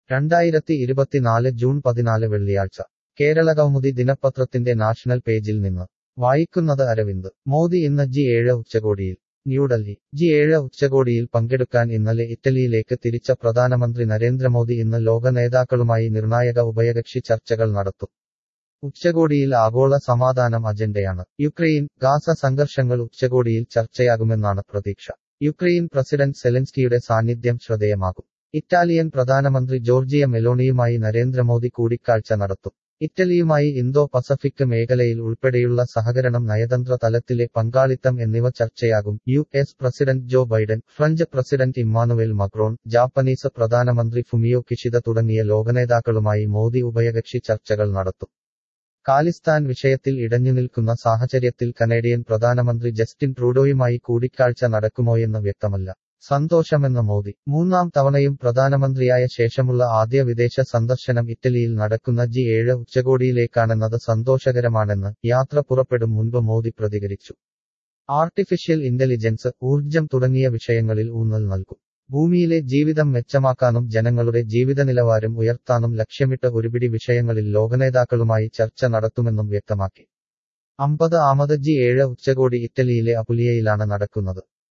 രണ്ടായിരത്തി ഇരുപത്തിനാല് ജൂൺ പതിനാല് വെള്ളിയാഴ്ച കേരളകൗമുദി ദിനപത്രത്തിന്റെ നാഷണൽ പേജിൽ നിന്ന് വായിക്കുന്നത് അരവിന്ദ് മോദി ഇന്ന് ജി ഏഴ് ഉച്ചകോടിയിൽ ന്യൂഡൽഹി ജി ഏഴ് ഉച്ചകോടിയിൽ പങ്കെടുക്കാൻ ഇന്നലെ ഇറ്റലിയിലേക്ക് തിരിച്ച പ്രധാനമന്ത്രി നരേന്ദ്രമോദി ഇന്ന് ലോക നേതാക്കളുമായി നിർണായക ഉഭയകക്ഷി ചർച്ചകൾ നടത്തും ഉച്ചകോടിയിൽ ആഗോള സമാധാനം അജണ്ടയാണ് യുക്രൈൻ ഗാസ സംഘർഷങ്ങൾ ഉച്ചകോടിയിൽ ചർച്ചയാകുമെന്നാണ് പ്രതീക്ഷ യുക്രൈൻ പ്രസിഡന്റ് സെലൻസ്കിയുടെ സാന്നിധ്യം ശ്രദ്ധേയമാകും ഇറ്റാലിയൻ പ്രധാനമന്ത്രി ജോർജിയ മെലോണിയുമായി നരേന്ദ്രമോദി കൂടിക്കാഴ്ച നടത്തും ഇറ്റലിയുമായി ഇന്തോ പസഫിക് മേഖലയിൽ ഉൾപ്പെടെയുള്ള സഹകരണം നയതന്ത്ര തലത്തിലെ പങ്കാളിത്തം എന്നിവ ചർച്ചയാകും U S president Joe Biden French president Emmanuel Macron Japanese പ്രധാനമന്ത്രി ഫുമിയോ കിഷിദ തുടങ്ങിയ ലോകനേതാക്കളുമായി മോദി ഉഭയകക്ഷി ചർച്ചകൾ നടത്തും കാലിസ്ഥാൻ വിഷയത്തിൽ ഇടഞ്ഞുനിൽക്കുന്ന സാഹചര്യത്തിൽ കനേഡിയൻ പ്രധാനമന്ത്രി ജസ്റ്റിൻ ട്രൂഡോയുമായി കൂടിക്കാഴ്ച നടക്കുമോയെന്ന് വ്യക്തമല്ല സന്തോഷമെന്ന മോദി മൂന്നാം തവണയും പ്രധാനമന്ത്രിയായ ശേഷമുള്ള ആദ്യ വിദേശ സന്ദർശനം ഇറ്റലിയിൽ നടക്കുന്ന ജി ഏഴ് ഉച്ചകോടിയിലേക്കാണെന്നത് സന്തോഷകരമാണെന്ന് യാത്ര പുറപ്പെടും മുൻപ് മോദി പ്രതികരിച്ചു ആർട്ടിഫിഷ്യൽ ഇന്റലിജൻസ് ഊർജം തുടങ്ങിയ വിഷയങ്ങളിൽ ഊന്നൽ നൽകും ഭൂമിയിലെ ജീവിതം മെച്ചമാക്കാനും ജനങ്ങളുടെ ജീവിത നിലവാരം ഉയർത്താനും ലക്ഷ്യമിട്ട് ഒരുപിടി വിഷയങ്ങളിൽ ലോകനേതാക്കളുമായി ചർച്ച നടത്തുമെന്നും വ്യക്തമാക്കി അമ്പത് ആമത് ജി ഏഴ് ഉച്ചകോടി ഇറ്റലിയിലെ അപുലിയയിലാണ് നടക്കുന്നത്